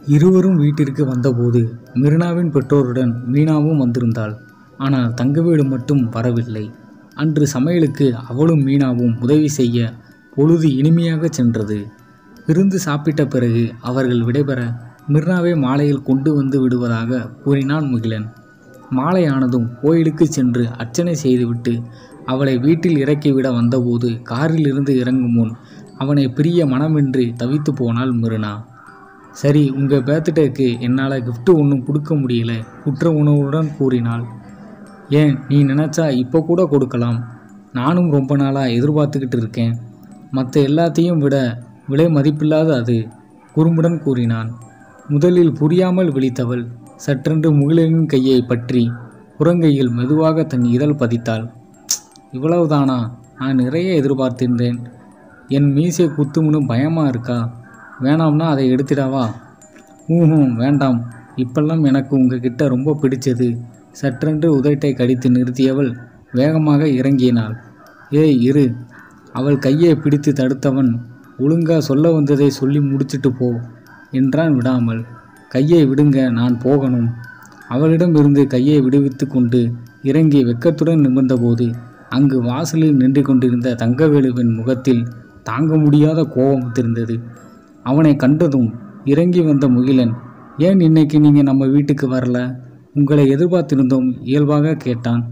இருவரும் வீட்டிற்கு வந்தபோது மிர்னாவின் பெற்றோருடன் மீனாவும் வந்திருந்தாள் ஆனால் தங்கவேலு மட்டும் வரவில்லை அன்று சமையலுக்கு அவளும் மீனாவும் உதவி செய்ய பொழுது இனிமையாக சென்றது விருந்து சாப்பிட்ட பிறகு அவர்கள் விடைபெற மிர்னாவை மாலையில் கொண்டு வந்து விடுவதாக கூறினான் முகிலன் மாலையானதும் கோயிலுக்கு சென்று அர்ச்சனை செய்துவிட்டு அவளை வீட்டில் இறக்கிவிட வந்தபோது காரில் இருந்து இறங்கும் முன் அவனை பிரிய மனமின்றி தவித்து போனாள் மிருனா சரி உங்கள் பேர்த்டேக்கு என்னால் gift ஒன்றும் கொடுக்க முடியல குற்ற உணவுடன் கூறினாள் ஏன் நீ நினச்சா இப்போ கூட கொடுக்கலாம் நானும் ரொம்ப நாளாக எதிர்பார்த்துக்கிட்டு இருக்கேன் மற்ற எல்லாத்தையும் விட விலை மதிப்பில்லாத அது குறும்புடன் கூறினான் முதலில் புரியாமல் விழித்தவள் சற்றென்று முகிலனின் கையை பற்றி புறங்கையில் மெதுவாக தன் இதழ் பதித்தாள் "ப்ச், இவ்வளவுதானா நான் நிறைய எதிர்பார்த்திருந்தேன் என் மீசை குத்தும்னு பயமாக இருக்கா வேணாம்னா அதை எடுத்துடவா ஊஹும் வேண்டாம் இப்பெல்லாம் எனக்கு உங்ககிட்ட ரொம்ப பிடிச்சது சற்றென்று உதட்டை கடித்து நிறுத்தியவள் வேகமாக இறங்கினாள் ஏய் இரு அவள் கையை பிடித்து தடுத்தவன் ஒழுங்கா சொல்ல வந்ததை சொல்லி முடிச்சிட்டு போ என்றான் விடாமல் கையை விடுங்க நான் போகணும் அவளிடம் இருந்து கையை விடுவித்து கொண்டு இறங்கி வெக்கத்துடன் நிமிர்ந்தபோது அங்கு வாசலில் நின்று கொண்டிருந்த தங்கவேலுவின் முகத்தில் தாங்க முடியாத கோபம் தெரிந்தது அவனை கண்டதும் இறங்கி வந்த முகிலன் ஏன் இன்னைக்கு நீங்கள் நம்ம வீட்டுக்கு வரல உங்களை எதிர்பார்த்திருந்தோம் இயல்பாக கேட்டான்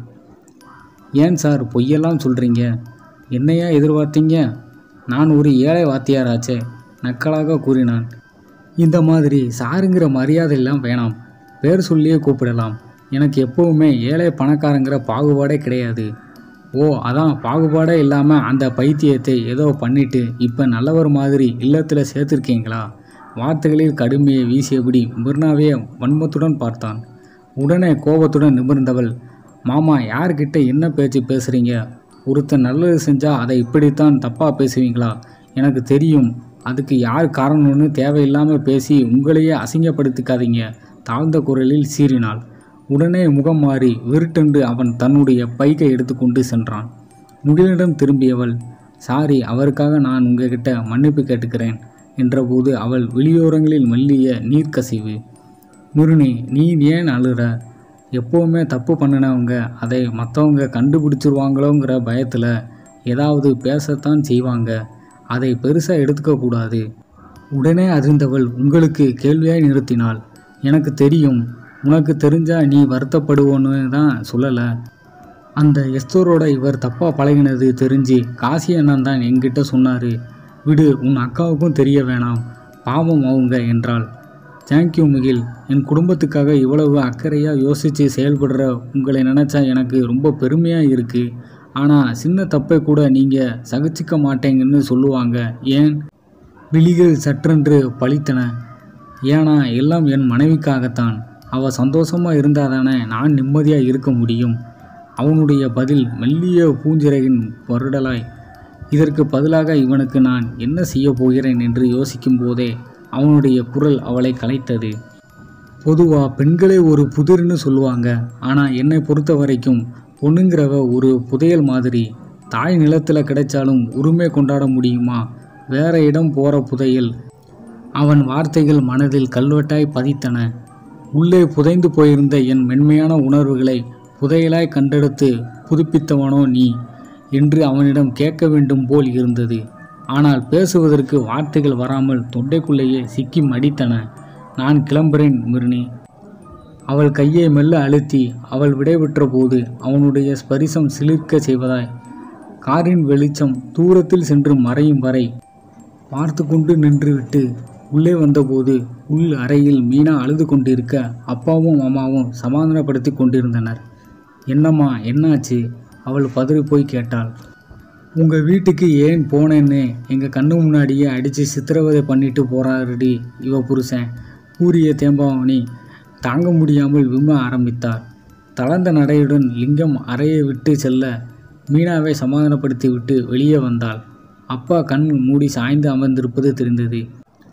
ஏன் சார் பொய்யெல்லாம் சொல்கிறீங்க என்னையா எதிர்பார்த்தீங்க நான் ஒரு ஏழை வாத்தியாராச்சே நக்கலாக கூறினான் இந்த மாதிரி சாருங்கிற மரியாதையெல்லாம் வேணாம் பேர் சொல்லியே கூப்பிடலாம் எனக்கு எப்பவுமே ஏழை பணக்காரங்கிற பாகுபாடே கிடையாது ஓ அதான் பாகுபாடே இல்லாமல் அந்த பைத்தியத்தை ஏதோ பண்ணிட்டு இப்போ நல்லவர் மாதிரி இல்லத்தில் சேர்த்துருக்கீங்களா வார்த்தைகளில் கடுமையை வீசியபடி மிர்னாவே வன்மத்துடன் பார்த்தான் உடனே கோபத்துடன் நிமிர்ந்தவள் மாமா யார்கிட்ட என்ன பேச்சு பேசுகிறீங்க ஒருத்தன் நல்லது செஞ்சால் அதை இப்படித்தான் தப்பாக பேசுவீங்களா எனக்கு தெரியும் அதுக்கு யார் காரணம்னு தேவையில்லாமல் பேசி உங்களையே அசிங்கப்படுத்திக்காதீங்க தாழ்ந்த குரலில் சீறினாள் உடனே முகம் மாறி விருட்டென்று அவன் தன்னுடைய பைக்கை எடுத்துக்கொண்டு சென்றான் முகிலிடம் திரும்பியவள் சாரி அவருக்காக நான் உங்ககிட்ட மன்னிப்பு கேட்டுக்கிறேன் என்றபோது அவள் வெளியோரங்களில் மெல்லிய நீர்க்கசிவு முருனி நீ ஏன் அழுற எப்போவுமே தப்பு பண்ணினவங்க அதை மற்றவங்க கண்டுபிடிச்சிருவாங்களோங்கிற பயத்தில் ஏதாவது பேசத்தான் செய்வாங்க அதை பெருசாக எடுத்துக்கக்கூடாது உடனே அதிர்ந்தவள் உங்களுக்கு கேள்வியாய் நிறுத்தினாள் எனக்கு தெரியும் உனக்கு தெரிஞ்சா நீ வருத்தப்படுவோன்னு தான் சொல்லலை அந்த எஸ்தோரோட இவர் தப்பாக பழகினது தெரிஞ்சு காசி அண்ணன் தான் என்கிட்ட சொன்னார் விடு உன் அக்காவுக்கும் தெரிய வேணாம் பாவம் அவங்க என்றாள் தேங்க்யூ முகில் என் குடும்பத்துக்காக இவ்வளவு அக்கறையாக யோசித்து செயல்படுற உங்களை நினச்சா எனக்கு ரொம்ப பெருமையாக இருக்குது ஆனால் சின்ன தப்பை கூட நீங்கள் சகிச்சிக்க மாட்டேங்கன்னு சொல்லுவாங்க ஏன் விழிகள் சற்றென்று பளித்தன ஏனா எல்லாம் என் மனைவிக்காகத்தான் அவள் சந்தோஷமாக இருந்தால் தானே நான் நிம்மதியாக இருக்க முடியும் அவனுடைய பதில் மெல்லிய பூஞ்சிறகின் வருடலாய் இதற்கு பதிலாக இவனுக்கு நான் என்ன செய்ய போகிறேன் என்று யோசிக்கும் போதே அவனுடைய குரல் அவளை கலைத்தது பொதுவாக பெண்களே ஒரு புதிர்னு சொல்லுவாங்க ஆனால் என்னை பொறுத்த வரைக்கும் பொண்ணுங்கிறவ ஒரு புதையல் மாதிரி தாய் நிலத்தில் கிடைச்சாலும் உரிமை கொண்டாட முடியுமா வேற இடம் போகிற புதையல் அவன் வார்த்தைகள் மனதில் கல்வெட்டாய் பதித்தன உள்ளே புதைந்து போயிருந்த என் மென்மையான உணர்வுகளை புதையலாய் கண்டெடுத்து புதுப்பித்தவனோ நீ என்று அவனிடம் கேட்க வேண்டும் போல் இருந்தது ஆனால் பேசுவதற்கு வார்த்தைகள் வராமல் தொண்டைக்குள்ளேயே சிக்கி மடித்தன நான் கிளம்புறேன் மிருனி அவள் கையை மெல்ல அழுத்தி அவள் விடைபெற்ற போது அவனுடைய ஸ்பரிசம் சிலிர்க்க செய்வதாய் காரின் வெளிச்சம் தூரத்தில் சென்று மறையும் வரை பார்த்து கொண்டு நின்றுவிட்டு உள்ளே வந்தபோது உள் அறையில் மீனா அழுது கொண்டிருக்க அப்பாவும் அம்மாவும் சமாதானப்படுத்தி கொண்டிருந்தனர் என்னம்மா என்னாச்சு அவள் பதறி போய் கேட்டாள் உங்கள் வீட்டுக்கு ஏன் போனேன்னு எங்கள் கண்ணு முன்னாடியே அடித்து சித்திரவதை பண்ணிட்டு போறாருடி இவ புருஷன் கூறிய தேம்பாவணி தாங்க முடியாமல் விம்ம ஆரம்பித்தார் தளர்ந்த நடையுடன் லிங்கம் அறையை விட்டு செல்ல மீனாவை சமாதானப்படுத்தி விட்டு வெளியே வந்தாள் அப்பா கண் மூடி சாய்ந்து அமர்ந்திருப்பது தெரிந்தது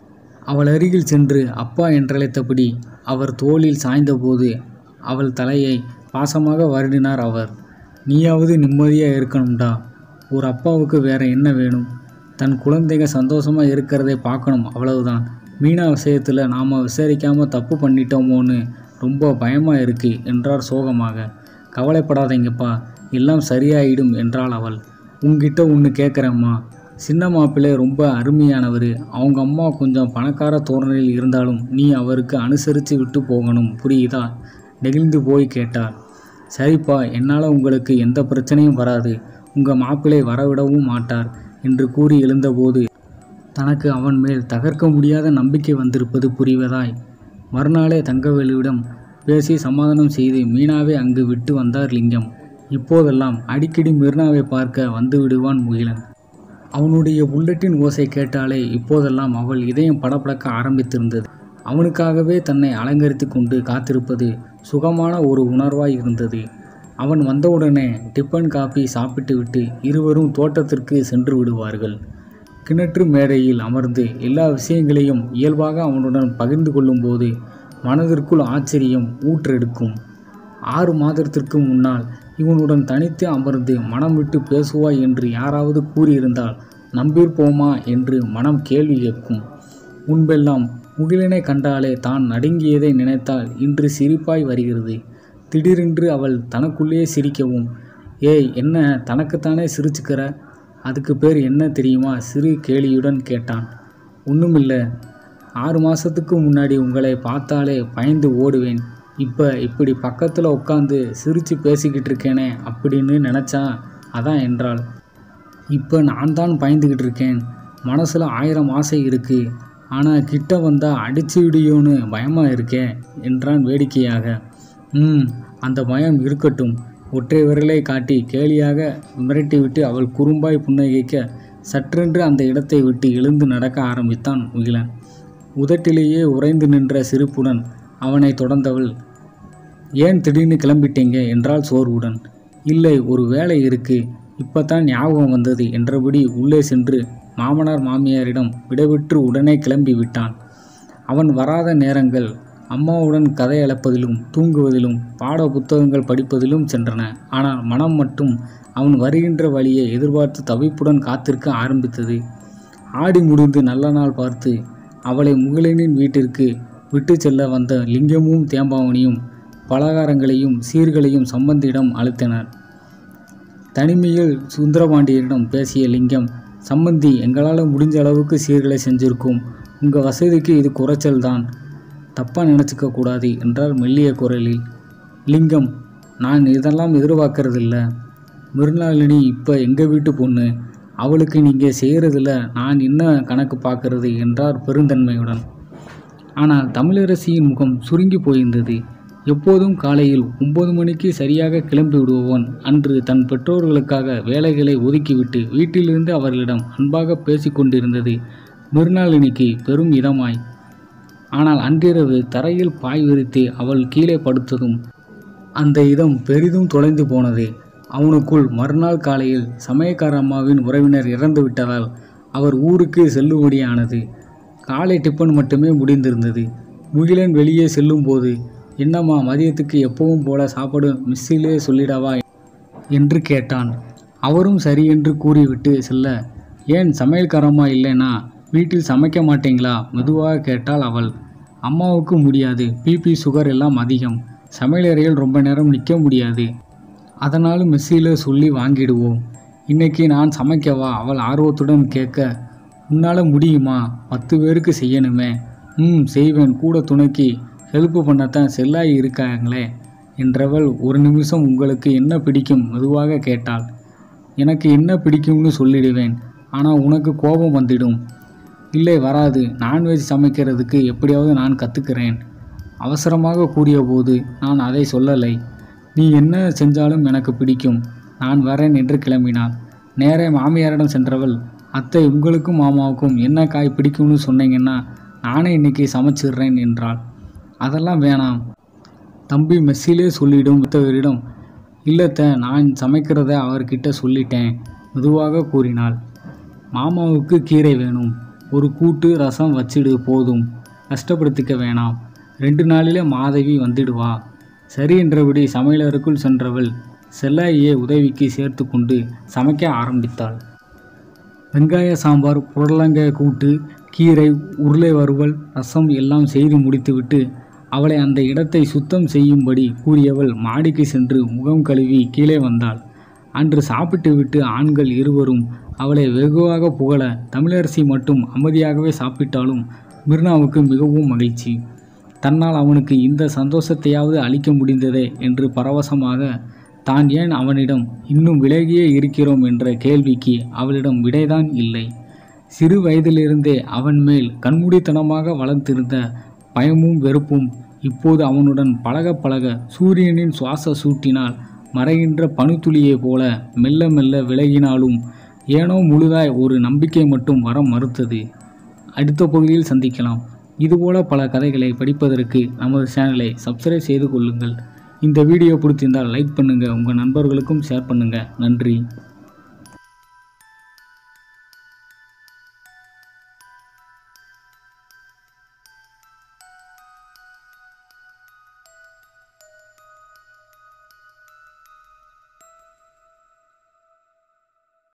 அவள் அருகில் சென்று அப்பா என்றழைத்தபடி அவர் தோளில் சாய்ந்தபோது அவள் தலையை பாசமாக வருடினார் அவர் நீயாவது நிம்மதியாக இருக்கணும்டா ஒரு அப்பாவுக்கு வேற என்ன வேணும் தன் குழந்தைங்க சந்தோஷமாக இருக்கிறதை பார்க்கணும் அவ்வளவுதான் மீனா விஷயத்தில் நாம் விசாரிக்காமல் தப்பு பண்ணிட்டோமோன்னு ரொம்ப பயமாக இருக்கு என்றார் சோகமாக கவலைப்படாதீங்கப்பா எல்லாம் சரியாயிடும் என்றாள் அவள் உங்ககிட்ட ஒன்று கேட்குறேம்மா சின்ன மாப்பிள்ளை ரொம்ப அருமையானவர் அவங்க அம்மா கொஞ்சம் பணக்கார தோரணையில் இருந்தாலும் நீ அவருக்கு அனுசரித்து விட்டு போகணும் புரியுதா நெகிழ்ந்து போய் கேட்டார் சரிப்பா என்னால் உங்களுக்கு எந்த பிரச்சனையும் வராது உங்கள் மாப்பிள்ளை வரவிடவும் மாட்டார் என்று கூறி எழுந்தபோது தனக்கு அவன் மேல் தகர்க்க முடியாத நம்பிக்கை வந்திருப்பது புரிவதாய் மறுநாளே தங்கவேலுவிடம் பேசி சமாதானம் செய்து மீனாவை அங்கு விட்டு வந்தார் லிங்கம் இப்போதெல்லாம் அடிக்கடி மிர்னாவை பார்க்க வந்து விடுவான் முகிலன் அவனுடைய புல்லட்டின் ஓசை கேட்டாலே இப்போதெல்லாம் அவள் இதயம் படபடக்க ஆரம்பித்திருந்தது அவனுக்காகவே தன்னை அலங்கரித்து கொண்டு காத்திருப்பது சுகமான ஒரு உணர்வாய் இருந்தது அவன் வந்தவுடனே டிஃபன் காபி சாப்பிட்டுவிட்டு இருவரும் தோட்டத்திற்கு சென்று விடுவார்கள் கிணற்று மேடையில் அமர்ந்து எல்லா விஷயங்களையும் இயல்பாக அவனுடன் பகிர்ந்து கொள்ளும்போது மனதிற்குள் ஆச்சரியம் ஊற்றெடுக்கும் ஆறு மாதத்திற்கு முன்னால் இவனுடன் தனித்து அமர்ந்து மனம் விட்டு பேசுவாய் என்று யாராவது கூறியிருந்தால் நம்பியிருப்போமா என்று மனம் கேள்வி கேட்கும் முன்பெல்லாம் முகிலனை கண்டாலே தான் நடுங்கியதை நினைத்தால் இன்று சிரிப்பாய் வருகிறது திடீரென்று அவள் தனக்குள்ளேயே சிரிக்கவும் ஏய் என்ன தனக்குத்தானே சிரிச்சுக்கிற அதுக்கு பேர் என்ன தெரியுமா சிறு கேலியுடன் கேட்டான் ஒன்றுமில்ல ஆறு மாதத்துக்கு முன்னாடி உங்களை பார்த்தாலே பயந்து ஓடுவேன் இப்போ இப்படி பக்கத்தில் உட்காந்து சிரித்து பேசிக்கிட்டு இருக்கேனே அப்படின்னு நினச்சா அதான் என்றாள் இப்போ நான் தான் பயந்துக்கிட்டு இருக்கேன் மனசில் ஆயிரம் ஆசை இருக்குது ஆனால் கிட்ட வந்தால் அடிச்சு விடியோன்னு பயமாக இருக்கே என்றான் வேடிக்கையாக ம் அந்த பயம் இருக்கட்டும் ஒற்றை விரலை காட்டி கேலியாக மிரட்டிவிட்டு அவள் குறும்பாய் புன்னகைக்க சற்றென்று அந்த இடத்தை விட்டு எழுந்து நடக்க ஆரம்பித்தான் முகிலன் உதட்டிலேயே உறைந்து நின்ற சிரிப்புடன் அவனை தொடர்ந்தவள் ஏன் திடீர்னு கிளம்பிட்டீங்க என்றாள் சோர்வுடன் இல்லை ஒரு வேலை இருக்கு இப்பதான் ஞாபகம் வந்தது என்றபடி உள்ளே சென்று மாமனார் மாமியாரிடம் விடைபெற்று உடனே கிளம்பி விட்டான் அவன் வராத நேரங்கள் அம்மாவுடன் கதை அளப்பதிலும் தூங்குவதிலும் பாட புத்தகங்கள் படிப்பதிலும் சென்றன ஆனால் மனம் மட்டும் அவன் வருகின்ற வழியை எதிர்பார்த்து தவிப்புடன் காத்திருக்க ஆரம்பித்தது ஆடி முடிந்து நல்ல நாள் பார்த்து அவளை முகிலனின் வீட்டிற்கு விட்டு செல்ல வந்த லிங்கமும் தேம்பாவணியும் பலகாரங்களையும் சீர்களையும் சம்பந்தியிடம் அளித்தனர் தனிமையில் சுந்தரபாண்டியரிடம் பேசிய லிங்கம் சம்பந்தி எங்களால் முடிஞ்ச அளவுக்கு சீர்களை செஞ்சிருக்கோம் உங்கள் வசதிக்கு இது குறைச்சல் தான் தப்பாக நினச்சிக்க கூடாது என்றார் மெல்லிய குரலில் லிங்கம் நான் இதெல்லாம் எதிர்பார்க்கறதில்ல மிருணாளினி இப்போ எங்கள் வீட்டு பொண்ணு அவளுக்கு நீங்கள் செய்கிறதில்ல நான் என்ன கணக்கு பார்க்கறது என்றார் பெருந்தன்மையுடன் ஆனால் தமிழரசியின் முகம் சுருங்கி போயிருந்தது எப்போதும் காலையில் ஒன்பது மணிக்கு சரியாக கிளம்பி விடுபவன் அன்று தன் பெற்றோர்களுக்காக வேலைகளை ஒதுக்கிவிட்டு வீட்டிலிருந்து அவர்களிடம் அன்பாக பேசிக் கொண்டிருந்தது மிருணாளினிக்கு பெரும் இதமாய் ஆனால் அன்றிரவு தரையில் பாய் விரித்து அவள் கீழே படுத்ததும் அந்த இதம் பெரிதும் தொலைந்து போனது அவனுக்குள் மறுநாள் காலையில் சமயக்கார அம்மாவின் உறவினர் இறந்து விட்டதால் அவர் ஊருக்கு செல்லுபடியானது காலை டிஃபன் மட்டுமே முடிந்திருந்தது முகிலன் வெளியே செல்லும்போது என்னம்மா மதியத்துக்கு எப்பவும் போல சாப்பாடு மிஸ்ஸிலே சொல்லிடவா என்று கேட்டான் அவரும் சரி என்று கூறிவிட்டு செல்ல ஏன் சமையல்காரம்மா இல்லைனா வீட்டில் சமைக்க மாட்டீங்களா மெதுவாக கேட்டாள் அவள் அம்மாவுக்கு முடியாது பிபி சுகர் எல்லாம் அதிகம் சமையலறையில் ரொம்ப நேரம் நிற்க முடியாது அதனால் மெஸ்ஸியில் சொல்லி வாங்கிடுவோம் இன்னைக்கு நான் சமைக்கவா அவள் ஆர்வத்துடன் கேட்க உன்னால் முடியுமா பத்து பேருக்கு செய்யணுமே ம் செய்வேன் கூட துணைக்கு ஹெல்ப் பண்ணத்தான் செல்லாய் இருக்காங்களே என்றவள் ஒரு நிமிஷம் உங்களுக்கு என்ன பிடிக்கும் மெதுவாக கேட்டாள் எனக்கு என்ன பிடிக்கும்னு சொல்லிடுவேன் ஆனால் உனக்கு கோபம் வந்துடும் இல்லை வராது நான்வெஜ் சமைக்கிறதுக்கு எப்படியாவது நான் கற்றுக்கிறேன் அவசரமாக கூறியபோது நான் அதை சொல்லலை நீ என்ன செஞ்சாலும் எனக்கு பிடிக்கும் நான் வரேன் என்று கிளம்பினான் நேரே மாமியாரிடம் சென்றவள் அத்தை உங்களுக்கும் மாமாவுக்கும் என்ன காய் பிடிக்கும்னு சொன்னீங்கன்னா நானே இன்னைக்கு சமைச்சிடுறேன் என்றாள் அதெல்லாம் வேணாம் தம்பி மெஸ்ஸிலே சொல்லிடும் மற்றவரிடம் இல்லத்த நான் சமைக்கிறத அவர்கிட்ட சொல்லிட்டேன் மெதுவாக கூறினாள் மாமாவுக்கு கீரை வேணும் ஒரு கூட்டு ரசம் வச்சிடு போதும் கஷ்டப்படுத்திக்க வேணாம் ரெண்டு நாளிலே மாதவி வந்துடுவா சரி என்றபடி சமையலறைக்குள் சென்றவள் செல்லாயியை உதவிக்கு சேர்த்து கொண்டு சமைக்க ஆரம்பித்தாள் வெங்காய சாம்பார் புடலங்காய் கூட்டு கீரை உருளை வறுவல் ரசம் எல்லாம் செய்து முடித்துவிட்டு அவளை அந்த இடத்தை சுத்தம் செய்யும்படி கூறியவள் மாடிக்கு சென்று முகம் கழுவி கீழே வந்தாள் அன்று சாப்பிட்டுவிட்டு ஆண்கள் இருவரும் அவளை வெகுவாக புகழ தமிழரசி மட்டும் அமைதியாகவே சாப்பிட்டாலும் மிர்னாவுக்கு மிகவும் மகிழ்ச்சி தன்னால் அவனுக்கு இந்த சந்தோஷத்தையாவது அளிக்க முடிந்ததே என்று பரவசமாக தான் ஏன் அவனிடம் இன்னும் விலகியே இருக்கிறோம் என்ற கேள்விக்கு அவளிடம் விடைதான் இல்லை சிறு வயதிலிருந்தே அவன் மேல் கண்மூடித்தனமாக வளர்ந்திருந்த பயமும் வெறுப்பும் இப்போது அவனுடன் பழக பழக சூரியனின் சுவாச சூட்டினால் மறைகின்ற பனித்துளியைப் போல மெல்ல மெல்ல விலகினாலும் ஏனோ முழுதாய் ஒரு நம்பிக்கை மட்டும் வர மறுத்தது அடுத்த பகுதியில் சந்திக்கலாம் இதுபோல பல கதைகளை படிப்பதற்கு நமது சேனலை சப்ஸ்கிரைப் செய்து கொள்ளுங்கள் இந்த வீடியோ பிடிச்சிருந்தால் லைக் பண்ணுங்கள் உங்கள் நண்பர்களுக்கும் ஷேர் பண்ணுங்கள் நன்றி